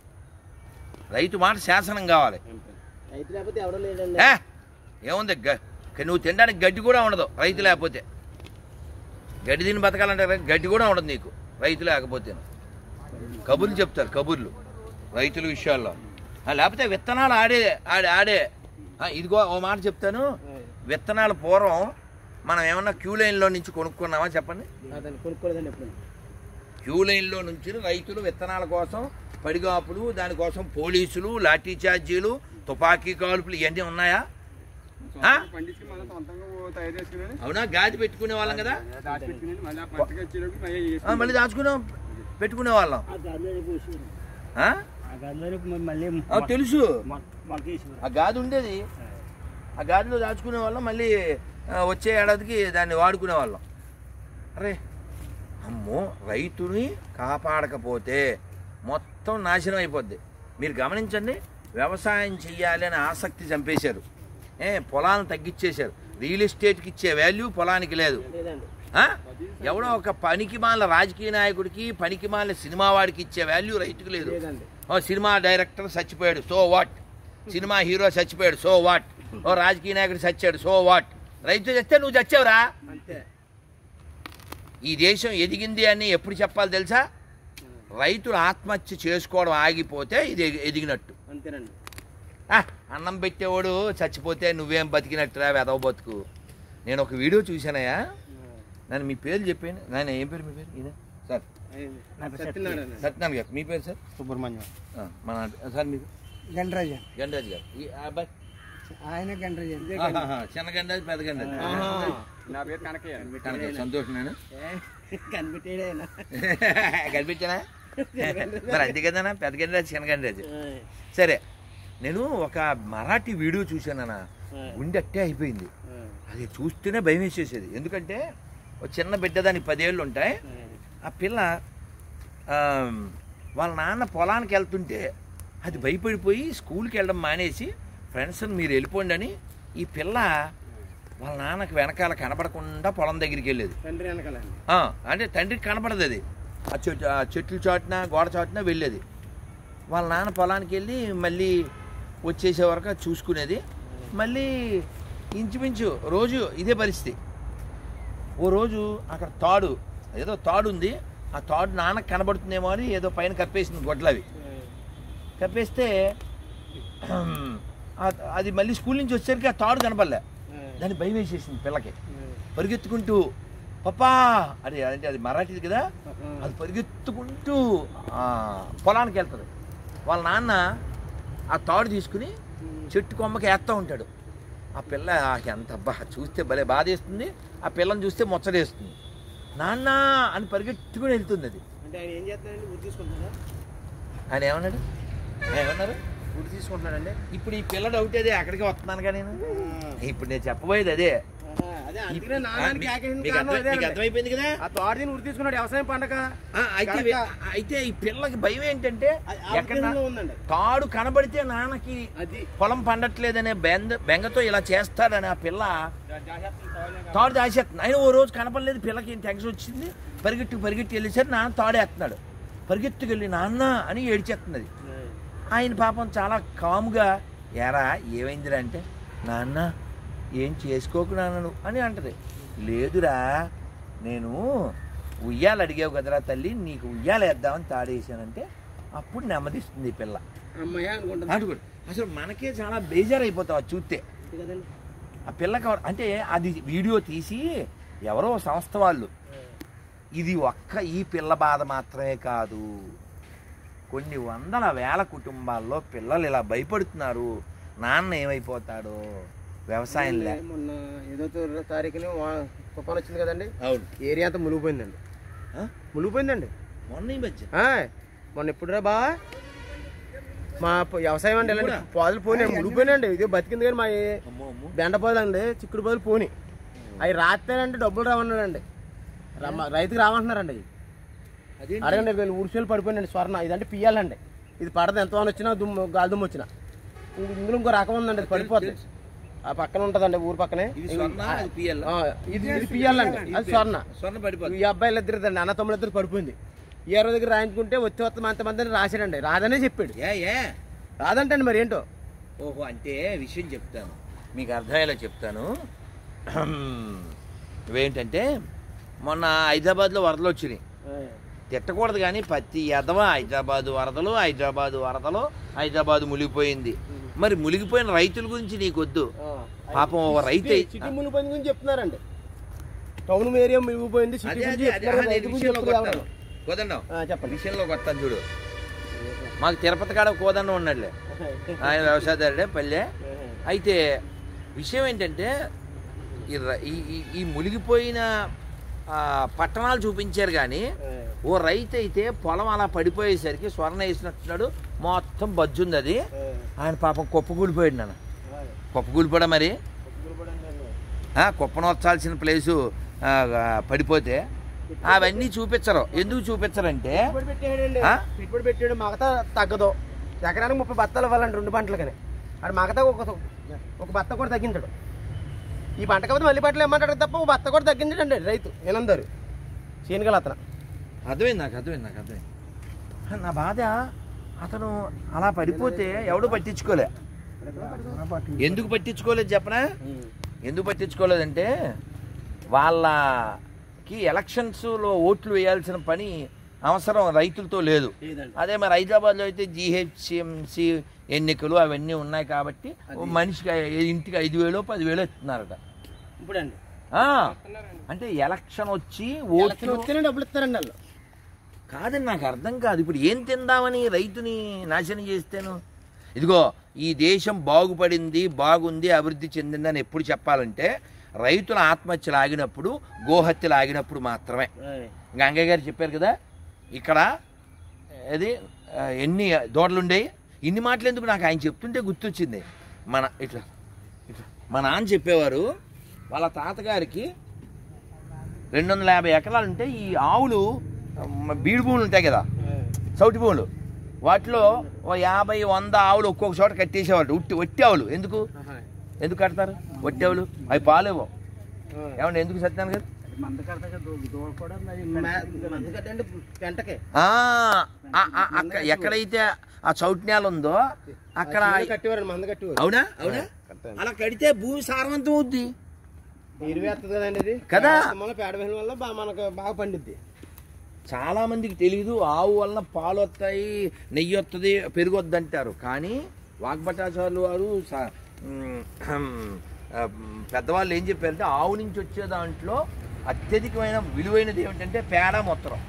రైతు మాట శాసనం కావాలి
రైతు లేకపోతే ఎవడో లేదండి
ఏ ఏముంది గ- నువ్వు తినడానికి గడ్డి కూడా ఉండదు రైతు లేకపోతే గడ్డి తిని బతకాలంటే గడ్డి కూడా ఉండదు నీకు రైతు లేకపోతే కబుర్లు చెప్తారు కబుర్లు రైతుల విషయాల్లో ఆ, లేకపోతే విత్తనాలు ఆడే ఆడే ఆడే ఆ, ఇదిగో ఓ మాట చెప్తాను విత్తనాలు పూర్వం మనం ఏమన్నా క్యూ లైన్లో నుంచి కొనుక్కున్నామా చెప్పండి
అదండి కొనుక్కోలేదండి ఎప్పుడు
క్యూ లైన్లో నుంచి రైతులు విత్తనాల కోసం పడిగాపులు దానికోసం పోలీసులు లాఠీ చార్జీలు తుపాకీ కాల్పులు ఇవన్నీ ఉన్నాయా ఆ?
పండించుకుని మళ్ళీ సొంతంగా ఓ తయారు చేసుకుని
అవునా గాది పెట్టుకునే వాళ్ళం కదా
దాచిపెట్టుకుని మళ్ళీ ఆ పంటకి వచ్చేటప్పుడు మళ్ళీ
ఆ,
వేసుకుని
మళ్ళీ దాచుకున్నాం పెట్టుకునే వాళ్ళం
ఆ గదిలో పోసి
ఆ?
ఆ గదిలో మళ్ళీ
ఆ, తెలుసు
మొలకేసి
ఆ గాది ఉండేది ఆ గాదిలో దాచుకునే వాళ్ళం మళ్ళీ ఆ, వచ్చే ఏడాదికి దాన్ని వాడుకునే వాళ్ళం అరే అమ్మో రైతుని కాపాడకపోతే మొత్తం నాశనం అయిపోద్ది మీరు గమనించండి వ్యవసాయం చెయ్యాలి అనే ఆసక్తి చంపేశారు ఏ పొలాలను తగ్గించేశారు రియల్ ఎస్టేట్కి ఇచ్చే వాల్యూ పొలానికి లేదు
లేదండి
ఆ? ఎవడో ఒక పనికిమాల రాజకీయ నాయకుడికి పనికిమాల సినిమా వాడికి ఇచ్చే వాల్యూ రైతుకు లేదు
లేదండి
ఓ సినిమా డైరెక్టర్ చచ్చిపోయాడు సో వాట్ సినిమా హీరో చచ్చిపోయాడు సో వాట్ ఓ రాజకీయ నాయకుడు చచ్చాడు సో వాట్ రైతు చస్తే నువ్వు చచ్చావురా
అంతే
ఈ దేశం ఎదిగింది అని ఎప్పుడు చెప్పాలి తెలుసా రైతులు ఆత్మహత్య చేసుకోవడం ఆగిపోతే ఇది ఎగి- ఎదిగినట్టు
అంతేనండి
ఆ, అన్నం పెట్టేవాడు చచ్చిపోతే నువ్వేం బతికినట్టురా వెదవ బతుకు నేను ఒక వీడియో చూశానయ్యా నన్ను మీ పేరు చెప్పాను నాయన ఏం పేరు మీ పేరు ఇదే సార్
సత్యనారాయణ
సత్యనారాయణ గారు మీ పేరు సార్
సుబ్రహ్మణ్యం
ఆ, మన సార్ మీకు
గండ్రాజ
గండరాజు గారు ఈ అబ్బాయి
ఆయన గండ్రాజ
ఆహాహా, చిన్న గండాజు పెద్ద గండాజు
నా పేరు కనకయ్య
కనుక సంతోషం నేను
కనిపెట్టాడైనా
కనిపించానా మరి అంతే కదనా పెద్ద గండాజు చిన్న గండాజు సరే నేను ఒక మరాఠీ వీడియో చూశానన్నా గుండె అట్టే అయిపోయింది అది చూస్తేనే భయం వేసేసేది ఎందుకంటే ఒక చిన్న బిడ్డ దానికి పదేళ్ళు ఉంటాయి ఆ పిల్ల ఆ, వాళ్ళ నాన్న పొలానికి వెళ్తుంటే అది భయపడిపోయి స్కూల్కి వెళ్ళడం మానేసి ఫ్రెండ్స్ మీరు వెళ్ళిపోండి అని ఈ పిల్ల వాళ్ళ నాన్నకి వెనకాల కనపడకుండా పొలం దగ్గరికి వెళ్ళేది
తండ్రి వెనకాలండి
ఆ, అంటే తండ్రికి కనపడదు అది ఆ చెట్టు ఆ చెట్లు చాటున గోడ చాటున వెళ్ళేది వాళ్ళ నాన్న పొలానికి వెళ్ళి మళ్ళీ వచ్చేసే వరకు అది చూసుకునేది మళ్ళీ ఇంచుమించు రోజు ఇదే పరిస్థితి ఓ రోజు అక్కడ తాడు ఏదో తాడు ఉంది ఆ తాడు నాన్నకు కనబడుతుందేమో అని ఏదో పైన కప్పేసింది గొడ్లు అవి కప్పేస్తే ఆ- అది మళ్ళీ స్కూల్ నుంచి వచ్చేసరికి ఆ తాడు కనపడలే దాన్ని భయం వేసేసింది పిల్లకి పరిగెత్తుకుంటూ పప్పా అది అంటే అది మరాఠీది కదా అది పరిగెత్తుకుంటూ ఆ, పొలానికి వెళ్తుంది వాళ్ళ నాన్న ఆ తాడు తీసుకుని చెట్టు కొమ్మకి వేస్తూ ఉంటాడు ఆ పిల్ల ఆ ఎంత అబ్బా చూస్తే భలే బాధేస్తుంది ఆ పిల్లని చూస్తే ముచ్చటేస్తుంది నాన్న అని పరిగెత్తుకుని వెళ్తుంది అది
అంటే ఆయన ఏం చేస్తాడండి ఊరు తీసుకుంటున్నాడా
ఆయన ఏమన్నాడు ఆయన ఏమన్నారు
ఊరు తీసుకుంటున్నాడండి
ఇప్పుడు ఈ పిల్ల డౌట్ అదే అక్కడికి వస్తున్నాను కానీ నేను ఇప్పుడు నేను చెప్పబోయేది అదే
ఆహా, అదే అందుకనే
ఆ,
నాన్నకి
మీ-
కేకేసిన
మీకు
కారణం
అర్థమై- మీకు
అదేనండి.
అర్థమైపోయింది కదా
ఆ తోటని ఊరు తీసుకున్నాడు వ్యవసాయం పండగ
ఆ, అయితే
కరెక్టా?
అయితే ఈ పిల్లకి భయం ఏంటంటే ఎక్కడ
ఎక్కడ ఉందండి
తాడు కనబడితే నాన్నకి
అది
పొలం పండట్లేదనే బెంద బెంగతో ఇలా చేస్తాడని ఆ పిల్ల తాడు దాచేస్తుంది ఆయన ఓ రోజు కనపడలేదు పిల్లకి టెన్షన్ వచ్చింది పరిగెట్టు పరిగెట్టి వెళ్ళేసరి నాన్న తాడేస్తున్నాడు పరిగెత్తుకెళ్ళి నాన్న అని ఏడిచేస్తున్నది ఆయన పాపం చాలా కాముగా ఎరా ఏమైందిరా అంటే నాన్న ఏం చేసుకోకున్నా నువ్వు అని అంటది లేదురా నేను ఉయ్యాలు అడిగావు కదరా తల్లి నీకు ఉయ్యాలు వేద్దామని తాడేసానంటే అప్పుడు నెమ్మదిస్తుంది ఈ పిల్ల
అమ్మయ్య అనుకుంటుంది
అనుకోండి అసలు మనకే చాలా బేజార్ అయిపోతాం అది చూస్తే
అంతే కదండి
ఆ పిల్లకి ఎవరు- అంటే అది వీడియో తీసి ఎవరో సంస్థ వాళ్ళు ఇది ఒక్క ఈ పిల్ల బాధ మాత్రమే కాదు కొన్ని వందల వేల కుటుంబాల్లో పిల్లలు ఇలా భయపడుతున్నారు నాన్న ఏమైపోతాడో వ్యవసాయం లే
మొన్న ఏదో తో- తారీఖుని వా- తుఫాన్ వచ్చింది కదండి
అవును
ఏరియా అంతా మునిగిపోయిందండి
ఆ?
మునిగిపోయిందండి
మొన్న ఈ మధ్య
ఆ, మొన్న ఎప్పుడురా బా మా ప- వ్యవసాయం అండి ఇలాంటి
కూడా?
పాదులు పోయినాయి మునిగిపోయినండి ఇదే బతికింది కానీ మా ఏ-
అమ్మో అమ్మో
బెండ పాదులు అండి చిక్కుడు పాదులు పోని అవి రాస్తేనంటే డబ్బులు రావన్నాడండి రమ్మ రైతుకి రావంటున్నారండి అవి
అదేంటి?
అడగండి వీళ్ళు ఊరిసేలు పడిపోయినండి స్వర్ణ ఇదంటే పియ్యాలండి ఇది పడదు ఎంత వచ్చినా దుమ్ము గాలి దుమ్ము వచ్చినా ఇంక- ఇందులో ఇంకో రకం ఉందండి అది పడిపోద్ది ఆ పక్కన ఉంటదండి ఊరు పక్కనే
ఇది స్వర్ణ అది పిఎల్
ఆ, ఇది ఇది పియ్యాలండి అది స్వర్ణ
స్వర్ణ పడిపోతుంది
ఈ అబ్బాయిలు ఇద్దరు అన్న తమ్ముడు ఇద్దరు పడిపోయింది ఈ అరవై దగ్గర రాయించుకుంటే వచ్చి వస్తాం అంతమంది అని రాశాడండి రాదనే చెప్పాడు
ఏ ఏ
రాదంటండి మరి ఏంటో
ఓహో అంటే విషయం చెప్తాను మీకు అర్థమయ్యేలా చెప్తాను ఇవేంటంటే మొన్న హైదరాబాద్లో వరదలు వచ్చినాయి తిట్టకూడదు కానీ ప్రతి ఎదవ హైదరాబాద్ వరదలు హైదరాబాద్ వరదలు హైదరాబాద్ మునిగిపోయింది మరి మునిగిపోయిన రైతుల గురించి నీకొద్దు పాపం ఒక రైతు అయి-
సిటీ మునిగిపోయింది గురించి చెప్తున్నారండి టౌన్ ఏరియా మునిగిపోయింది సిటీ
అదే
గురించి
అదే అదే
చెప్తున్నారు,
అదే
రైతు గురించి
విషయంలోకి
చెప్తున్నారు
వస్తాను కుదన్నాం
ఆ, చెప్పండి
విషయంలోకి వస్తాను చూడు మాకు తిరుపతి కాడ కోదన్న ఉన్నాడులే ఆయన వ్యవసాయదారుడే పల్లె అయితే విషయం ఏంటంటే ఈ ర- ఈ- ఈ- ఈ మునిగిపోయిన ఆ, పట్టణాలు చూపించారు కానీ ఓ రైతు అయితే పొలం అలా పడిపోయేసరికి స్వర్ణ వేసినట్టున్నాడు మొత్తం బజ్జుంది అది ఆయన పాపం కుప్పకూలిపోయాడు నాన్న కుప్పకూలిపోడా మరి ఆ, కుప్పనొచ్చాల్సిన ప్లేసు ఆ, ఆ, పడిపోతే అవన్నీ చూపించరు ఎందుకు చూపించరంటే
పెట్టుబడి పెట్టాడండి
ఆ?
పెట్టుబడి పెట్టాడు మగత తగ్గదు ఎకరానికి ముప్పై బత్తాలు ఇవ్వాలండి రెండు పంటలు కానీ అది మగత ఒక ఒక బత్త కూడా తగ్గించాడు ఈ పంట కాకపోతే మళ్ళీ బట్టలు ఇమ్మంటాడు తప్ప ఒక బత్త కూడా తగ్గించాడండి రైతు ఏనందరు చేయనుగల అతను
అర్థమైంది నాకు అర్థమైంది నాకు అర్థమైంది నా బాధ అతను అలా పడిపోతే ఎవడు పట్టించుకోలే ఎందుకు పట్టించుకోలేదు చెప్పనా ఎందుకు పట్టించుకోలేదంటే వాళ్ళకి ఎలక్షన్స్లో ఓట్లు వేయాల్సిన పని అవసరం రైతులతో లేదు
లేదండి
అదే మరి హైదరాబాద్లో అయితే జిహెచ్ఎంసి ఎన్నికలు అవన్నీ ఉన్నాయి కాబట్టి ఓ మనిషికి ఐ- ఇంటికి ఐదు వేలు పదివేలు ఇస్తున్నారట
ఇప్పుడండి
ఆ, అంటే ఎలక్షన్ వచ్చి
ఎలక్షన్
ఓట్లు
వస్తేనే డబ్బులు ఇస్తారండి వాళ్ళు
కాదని నాకు అర్థం కాదు ఇప్పుడు ఏం తిందామని రైతుని నాశనం చేస్తేను ఇదిగో ఈ దేశం బాగుపడింది బాగుంది అభివృద్ధి చెందిందని ఎప్పుడు చెప్పాలంటే రైతుల ఆత్మహత్యలు ఆగినప్పుడు గోహత్యలు ఆగినప్పుడు మాత్రమే ఇంకా అంగయ్య గారు చెప్పారు కదా ఇక్కడ అది ఆ, ఎన్ని దోడలు ఉండేవి ఇన్ని మాటలు ఎందుకు నాకు ఆయన చెప్తుంటే గుర్తొచ్చింది మన ఇట్లా ఇట్లా మా నాన్న చెప్పేవారు వాళ్ళ తాతగారికి రెండు వందల యాభై ఎకరాలు ఉంటే ఈ ఆవులు మ, బీడు భూములు ఉంటాయి కదా చౌటి భూములు వాటిలో ఓ యాభై వంద ఆవులు ఒక్కొక్క చోట కట్టేసేవాళ్ళు ఉట్టి ఒట్టి ఆవులు ఎందుకు ఎందుకు కడతారు ఒట్టి ఆవులు అవి పాలేవో ఏమండి ఎందుకు సత్యాను కదా
మంద కడతాక దూడ కూడా మరి
ఎందుకంటే పెంటకే
ఆ, ఆ, ఆ, అక్క ఎక్కడైతే ఆ చౌటి నేల ఉందో అక్కడ
కట్టేవారండి మంద కట్టేవారు
అవునా అవునా అలా కడితే భూమి సారవంతం అవుద్ది
ఎరువు వేస్తుంది కదండి ఇది
కదా.
వల్ల పేడ వేయడం వల్ల బా- మనకు బాగా పండిద్ది
చాలా మందికి తెలియదు ఆవు వలన పాలు వస్తాయి నెయ్యి వస్తుంది పెరుగొద్దు అంటారు కానీ వాగ్భటాచార్యులు వారు స- మ్, హమ్, ఆ, మ్, పెద్దవాళ్ళు ఏం చెప్పారంటే ఆవు నుంచి వచ్చే దాంట్లో అత్యధికమైన విలువైనది ఏమిటంటే పేడ మొత్తం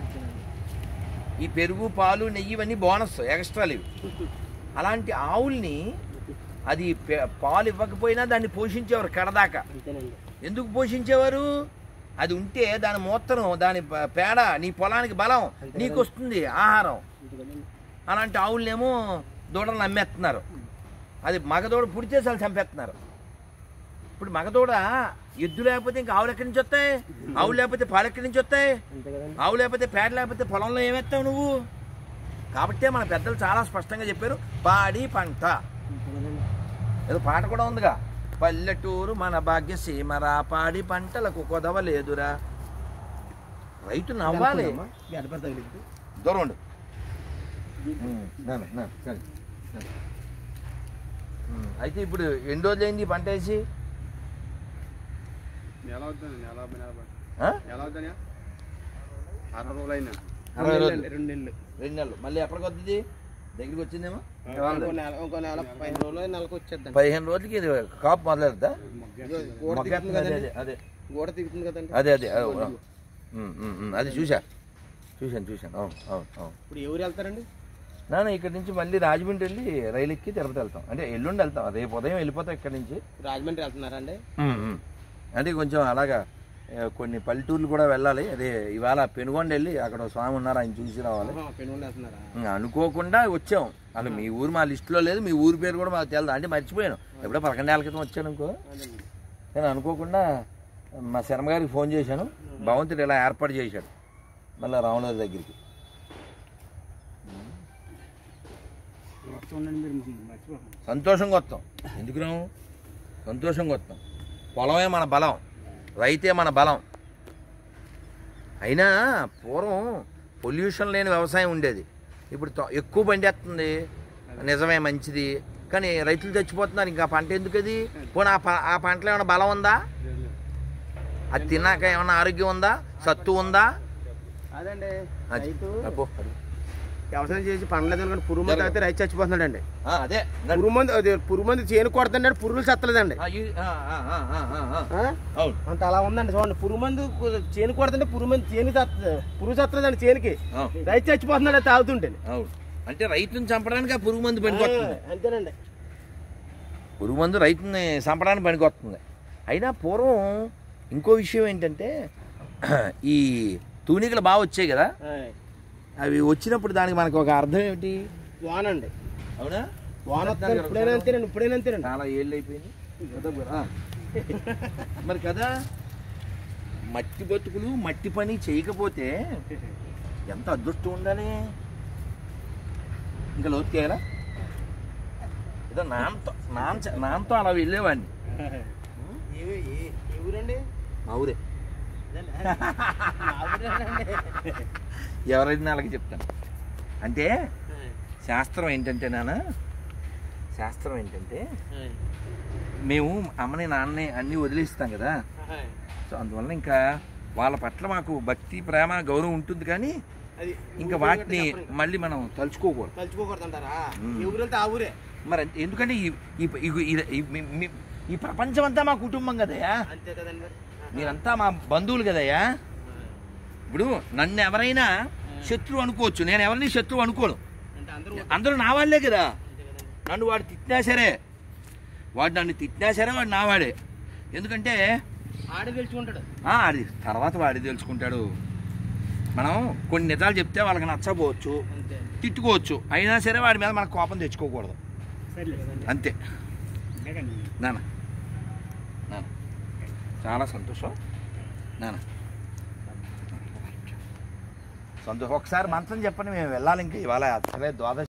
ఈ పెరుగు పాలు నెయ్యి ఇవన్నీ బోనస్ ఎక్స్ట్రాలు ఇవి అలాంటి ఆవుల్ని అది పె- పాలు ఇవ్వకపోయినా దాన్ని పోషించేవారు కడదాకా
అంతేనండి
ఎందుకు పోషించేవారు అది ఉంటే దాని మూత్రం దాని ప- పేడ నీ పొలానికి బలం నీకు వస్తుంది ఆహారం అలాంటి ఆవులనేమో దూడలను అమ్మేస్తున్నారు అది మగదూడ పుడితే చాలు చంపేస్తున్నారు ఇప్పుడు మగదూడ ఎద్దు లేకపోతే ఇంకా ఆవులు ఎక్కడి నుంచి వస్తాయి ఆవులు లేకపోతే పాలు ఎక్కడి నుంచి వస్తాయి
అంతే కదండి
ఆవు లేకపోతే పేడ లేకపోతే పొలంలో ఏమేస్తావు నువ్వు కాబట్టే మన పెద్దలు చాలా స్పష్టంగా చెప్పారు పాడి పంట ఏదో పాట కూడా ఉందిగా పల్లెటూరు మన భాగ్య సీమరా పాడి పంటలకు కొదవ లేదురా రైతు నవ్వాలి
గడపడ తగిలింది
దూరం ఉండు ఉమ్, నాన్న, నాన్న, సరే, సరే. ఉమ్, అయితే ఇప్పుడు ఎన్ని రోజులు అయింది ఈ పంట వేసి
నెల అవుతుంది నెల నెల
ఆ?
ఎలా అవుతాయా అరవై రోజులు అయినా
అరవై
రెండు
రోజులు
నెలలు, రెండు నెలలు
రెండు నెలలు మళ్ళీ ఎప్పటికి వస్తుంది దగ్గరికి వచ్చిందేమో
ఇంకో నెల ఇంకో నెల పదిహేను రోజులు నెలకు వచ్చేద్దండి
పదిహేను రోజులకి ఇది కాపు మొదలెడతా
గోడ తిరుగుతుంది
అదే
కదండి
అదే
గోడ తిరుగుతుంది కదండి
అదే అదే అదే అవును. ఉమ్, ఉమ్, ఉమ్, అది చూసా చూశాను చూశాను అవును అవును అవును
ఇప్పుడు ఎవరు వెళ్తారండి
నాన్న ఇక్కడి నుంచి మళ్ళీ రాజమండ్రి వెళ్ళి రైలు ఎక్కి తిరుపతి వెళ్తాం అంటే ఎల్లుండి వెళ్తాం రేపు ఉదయం వెళ్ళిపోతాం ఇక్కడి నుంచి
రాజమండ్రి వెళ్తున్నారండి
ఉమ్, ఉమ్. అంటే కొంచెం అలాగా ఏ, కొన్ని పల్లెటూర్లు కూడా వెళ్ళాలి అదే ఇవాళ పెనుగొండ వెళ్ళి అక్కడ ఒక స్వామి ఉన్నారు ఆయన చూసి రావాలి
పెనుగొండ వెళ్తున్నారా
ఉమ్, అనుకోకుండా వచ్చాం అసలు మీ ఊరు మా లిస్టులో లేదు మీ ఊరి పేరు కూడా మాకు తెలియదు అంటే మర్చిపోయాను ఎప్పుడో పదకొండేళ్ల క్రితం వచ్చాను అనుకో
అదండి
నేను అనుకోకుండా మా శర్మ గారికి ఫోన్ చేశాను భగవంతుడు ఇలా ఏర్పాటు చేశాడు మళ్ళీ రాముల దగ్గరికి
వస్తూ ఉండండి మీరు మర్చిపోకండి
సంతోషంగా వస్తాం ఎందుకు రాము సంతోషంగా వస్తాం పొలమే మన బలం రైతే మన బలం అయినా పూర్వం పొల్యూషన్ లేని వ్యవసాయం ఉండేది ఇప్పుడు తొ- ఎక్కువ బండి వస్తుంది నిజమే మంచిది కానీ రైతులు చచ్చిపోతున్నారు ఇంకా పంట ఎందుకు అది పోనీ ఆ ప- ఆ పంటలో ఏమైనా బలం ఉందా అది తిన్నాక ఏమైనా ఆరోగ్యం ఉందా సత్తు ఉందా
అదండి
అది.
రైతు
అబ్బో, అది.
వ్యవసాయం చేసి పండలేదు అనుకోండి పురుగు మందు తాగితే రైతు చచ్చిపోతున్నాడండి
ఆ, అదే
పురుగు మందు అదే పురుగు మందు చేను కొడుతున్నాడు పురుగులు చత్తలేదండి
ఆ, ఈ- ఆ, ఆ, ఆ, ఆ, ఆ, ఆ.
ఆ?
అవును
అంత అలా ఉందండి చూడండి పురుగు మందు కు- చేను కొడుతుంటే పురుగు మందు చేను చత్త పురుగు చత్తలేదండి చేనుకి
అవును
రైతు చచ్చిపోతున్నాడు అది తాగుతుంటే
అవును అంటే రైతుని చంపడానికి ఆ పురుగు మందు పనికొస్తుంది
అంతేనండి
పురుగు మందు రైతుని చంపడానికి పనికొస్తుంది అయినా పూర్వం ఇంకో విషయం ఏంటంటే ఈ తూనికలు బాగా వచ్చాయి కదా
ఆయ్.
అవి వచ్చినప్పుడు దానికి మనకు ఒక అర్థం ఏమిటి
వానండి
అవునా
వాన వస్తుంది ఇప్పుడైనా అంతేనండి ఇప్పుడైనా అంతేనండి
చాలా ఏళ్ళు అయిపోయింది ఆ. మరి కదా మట్టి బతుకులు మట్టి పని చేయకపోతే ఎంత అదృష్టం ఉండాలి ఇంకా లోతు చేయాలా ఏదో నాన్నతో నాన్న చ- నాన్నతో అలా వెళ్ళేవాడిని
ఏ- ఏ- ఏ ఊరండి
మా ఊరే
మా ఊరేనండి.
ఎవరైనా అలాగే చెప్తాను అంటే శాస్త్రం ఏంటంటే నాన్న శాస్త్రం ఏంటంటే
ఆయ్.
మేము అమ్మని నాన్నని అన్నీ వదిలేస్తాం కదా
ఆయ్.
సో అందువల్ల ఇంకా వాళ్ళ పట్ల మాకు భక్తి ప్రేమ గౌరవం ఉంటుంది కానీ
అది
ఇంకా
ఊరు
వాటిని
చెప్పరు ఇంకా.
మళ్ళీ మనం తలుచుకోకూడదు
తలుచుకోకూడదు అంటారా
మ్మ్.
ఏ ఊరంటే ఆ ఊరే
మరి అంతే- ఎందుకంటే ఈ ఈ- ఈ- ఈ- ఈ- మీ- మీ- ఈ ప్రపంచం అంతా మా కుటుంబం కదయ్యా
అంతే కదండి మరి
మీరంతా మా బంధువులు కదయ్యా ఇప్పుడు నన్ను ఎవరైనా శత్రువు అనుకోవచ్చు నేను ఎవరిని శత్రువు అనుకోను
అంటే అందరూ
అందరూ నా వాళ్ళే కదా
అంతే కదండి
నన్ను వాడు తిట్టినా సరే వాడు నన్ను తిట్టినా సరే వాడు నా వాడే ఎందుకంటే
ఆడి తెలుసుకుంటాడు
ఆ, అది తర్వాత వాడి తెలుసుకుంటాడు మనం కొన్ని నిజాలు చెప్తే వాళ్ళకి నచ్చకపోవచ్చు
అంతే
తిట్టుకోవచ్చు అయినా సరే వాడి మీద మనకు కోపం తెచ్చుకోకూడదు
సర్లే
అంతే
అంతేకండి
నాన్న నాన్న చాలా సంతోషం నాన్న సంతోషం ఒకసారి మంత్రం చెప్పండి మేము వెళ్ళాలి ఇంకా ఇవాళ అసలే ద్వాదశి